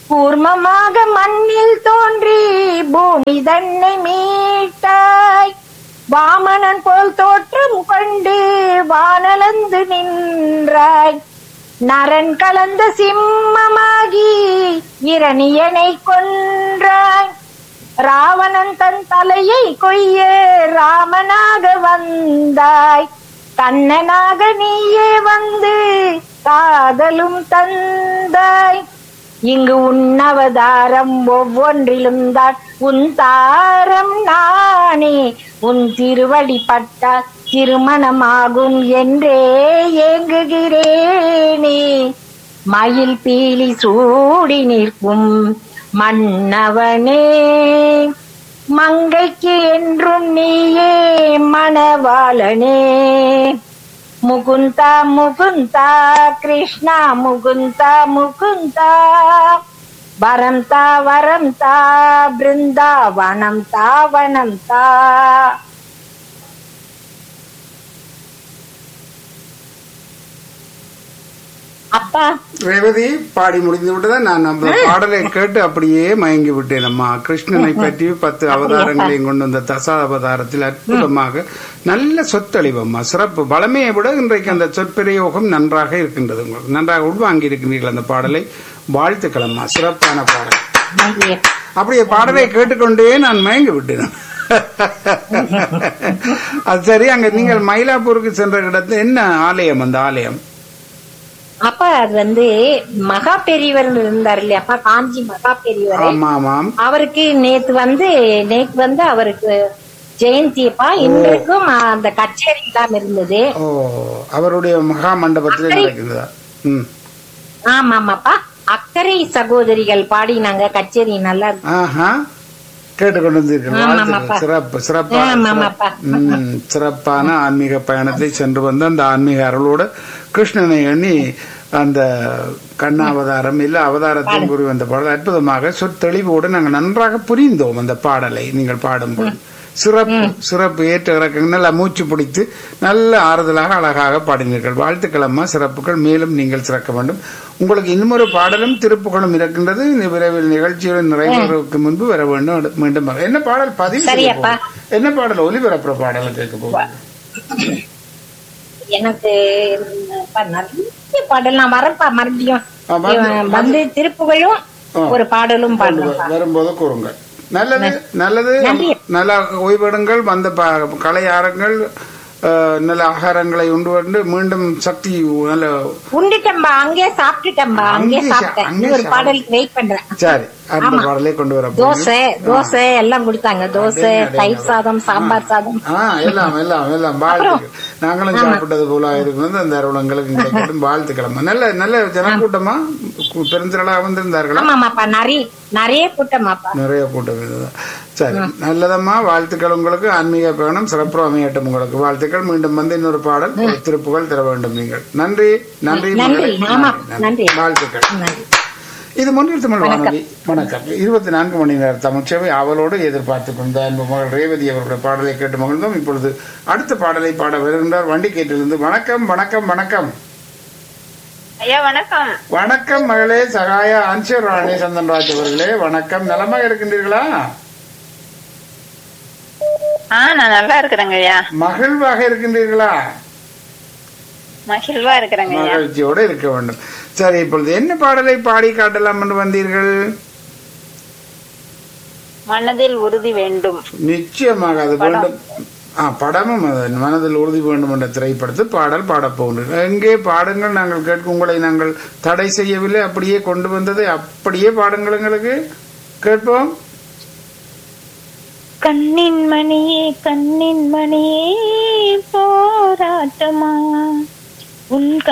கூர்மமாக மண்ணில் தோன்றி பூமி தன்னை மீட்டாய் வாமனன் போல் தோற்றம் கொண்டு வானலந்து நின்றாய் நரன் கலந்த சிம்மமாகி இரணியனை கொன்றாய் ராவணன் தன் தலையை கொய்ய ராமனாக வந்தாய் கண்ணனாக நீயே வந்து காதலும் தந்தாய் இங்கு உன்னவதாரம் ஒவ்வொன்றிலும் தான் உன் தாரம் நானே உன் திருவடி பட்டால் திருமணமாகும் என்றே ஏங்குகிறேனே மயில் பீலி சூடி நிற்கும் மன்னவனே மங்கைக்கு என்றும் நீயே மணவாளனே முகுந்தா முகுந்தா கிருஷ்ணா முகுந்தா முகுந்தா வரம் தா வரம் தா பிருந்தாவனம் தா வனம் தா அப்பா ரேவதி பாடி முடிந்து விட்டதான் நான் நம்ம பாடலை கேட்டு அப்படியே மயங்கி விட்டேன் அம்மா கிருஷ்ணனை பற்றி பத்து அவதாரங்களையும் கொண்டு வந்த தசா அவதாரத்தில் அற்புதமாக நல்ல சொத்தளிவம்மா சிறப்பு பலமையை விட இன்றைக்கு அந்த சொற்பிரயோகம் நன்றாக இருக்கின்றது உங்களுக்கு நன்றாக உள்வாங்கி இருக்கின்றீர்கள் அந்த பாடலை வாழ்த்துக்கள் அம்மா சிறப்பான பாடல் நன்றி அப்படியே பாடலை கேட்டுக்கொண்டே நான் மயங்கி விட்டேன் அது சரி அங்க நீங்கள் மயிலாப்பூருக்கு சென்ற இடத்துல என்ன ஆலயம் அந்த ஆலயம் அப்பா அது வந்து மகா பெரியவர் இருந்தார் இல்லையாப்பா காஞ்சி மகா பெரியவர் ஆமா ஆமாம் அவருக்கு நேத்து வந்து நேத்து வந்து அவருக்கு ஜெயந்தியப்பா இன்றைக்கும் அந்த கச்சேரி எல்லாம் இருந்தது ஓ அவருடைய மகா மண்டபத்திலே நடக்கிறதா ம் ஆமா ஆமாப்பா அக்கறை சகோதரிகள் பாடினாங்க கச்சேரி நல்லா இருந்துச்சு. ஆஹா கேட்டுக்கொண்டு வந்திருக்கிறேன் ஆமாம் வாழ்த்துக்கள். அப்பா. சிறப்பு சிறப்பான ஆமாம் அப்பா. ம், சிறப்பான ஆன்மீக பயணத்தை சென்று வந்து அந்த ஆன்மீக அருளோடு கிருஷ்ணனை எண்ணி அந்த கண்ணாவதாரம் இல்ல அவதாரத்தையும் கூறி வந்த பாடல் அற்புதமாக சொத்தெளிவோடு நாங்கள் நன்றாக புரிந்தோம் அந்த பாடலை நீங்கள் பாடும்போது சிறப்பு சிறப்பு ஏற்ற இறக்கங்கள் நல்லா மூச்சு பிடித்து நல்ல ஆறுதலாக அழகாக பாடினீர்கள் வாழ்த்துக்கள் அம்மா சிறப்புகள் மேலும் நீங்கள் சிறக்க வேண்டும் உங்களுக்கு இன்னொரு பாடலும் திருப்புகளும் இருக்கின்றது இந்த விரைவில் நிகழ்ச்சியுடன் நிறைவேறுவதற்கு முன்பு வர வேண்டும் அடு- மீண்டும் வர- என்ன பாடல் பதிவு செய்ய சரியப்பா. போகுது? என்ன பாடல் ஒலிபரப்புற பாடல் கேட்க போகுது எனக்கு அப்பா, நிறைய பாடல் நான் வரப்பா மறுபடியும் ஆ, வந்து- இவன் வந்து திருப்புகழும் ஆ. ஒரு பாடலும் பாடுறேன் வரும்போது கூறுங்கள் நல்லது நல்லது நன்றி. நல்ல ஓய்வெடுங்கள் வந்த ப- கலையாரங்கள் அஹ், நல்ல ஆகாரங்களை உண்டு வந்து மீண்டும் சக்தி நல்ல உண்டுட்டம்பா அங்கே சாப்பிட்டுட்டம்பா அங்கே அங்கே சா- சாப்பிட்டேன் அங்கே இன்னும் ஒரு சாப்பிட்டு. பாடலுக்கு வெயிட் பண்றேன் சரி அந்த பாடலை கொண்டு வர போறீங்க. தோசை தோசை எல்லாம் கொடுத்தாங்க தோசை தயிர் சாதம் சாம்பார் சாதம் ஆ எல்லாம் எல்லாம் எல்லாம் வாழ்த்துக்கள் நாங்களும் சாப்பிட்டது போல இருக்கிறது அந்த அருளங்களுக்கு கிடைக்கட்டும் வாழ்த்துக்கிழமை நல்ல நல்ல ஜனக்கூட்டமா கு- பெருந்திரளாக வந்திருந்தார்களா ஆமாமாப்பா நிறைய நிறைய கூட்டமாப்பா நிறைய கூட்டம் இருந்தது சரி நல்லதம்மா வாழ்த்துக்கள் உங்களுக்கு ஆன்மீக பயணம் சிறப்பு அமையட்டும் உங்களுக்கு வாழ்த்துக்கள் மீண்டும் வந்து இன்னொரு பாடல் ஒரு திருப்புகள் தர வேண்டும் நீங்கள் நன்றி நன்றி நன்றி, மகளே. ஆமா, நன்றி. நன்றி. வாழ்த்துக்கள் நன்றி. இது முன்னில் தமிழ் வானொலி வணக்கம் இருபத்தி நான்கு மணி நேர தமிழ்ச்சேவை அவளோடு எதிர்பார்த்துக் கொண்ட அன்பு மகள் ரேவதி அவர்களுடைய பாடலை கேட்டு மகிழ்ந்தோம் இப்பொழுது அடுத்த பாடலை பாட வருகின்றார் வண்டி கேட்டிருந்து வணக்கம் வணக்கம் வணக்கம் ஐயா வணக்கம் வணக்கம் மகளே சகாய அன்சர் ராணி சந்தன்ராஜ் அவர்களே வணக்கம் நலமாக இருக்கின்றீர்களா ஆ நான் நல்லா இருக்கிறேங்க ஐயா மகிழ்வாக இருக்கின்றீர்களா மகிழ்வா இருக்கிறேங்க ஐயா மகிழ்ச்சியோடு இருக்க வேண்டும் சரி இப்பொழுது என்ன பாடலை பாடி காட்டலாம் என்று வந்தீர்கள் மனதில் உறுதி வேண்டும் நிச்சயமாக அது வேண்டும் ஆ படமும் அது மனதில் உறுதி வேண்டும் என்ற திரைப்படத்தில் பாடல் பாடப் போகின்றோம் எங்கே பாடுங்கள் நாங்கள் கேட்க உங்களை நாங்கள் தடை செய்யவில்லை அப்படியே கொண்டு வந்ததை அப்படியே பாடுங்கள் எங்களுக்கு கேட்போம் கண்ணின் மணியே கண்ணின் மணியே போராட்டமா உன்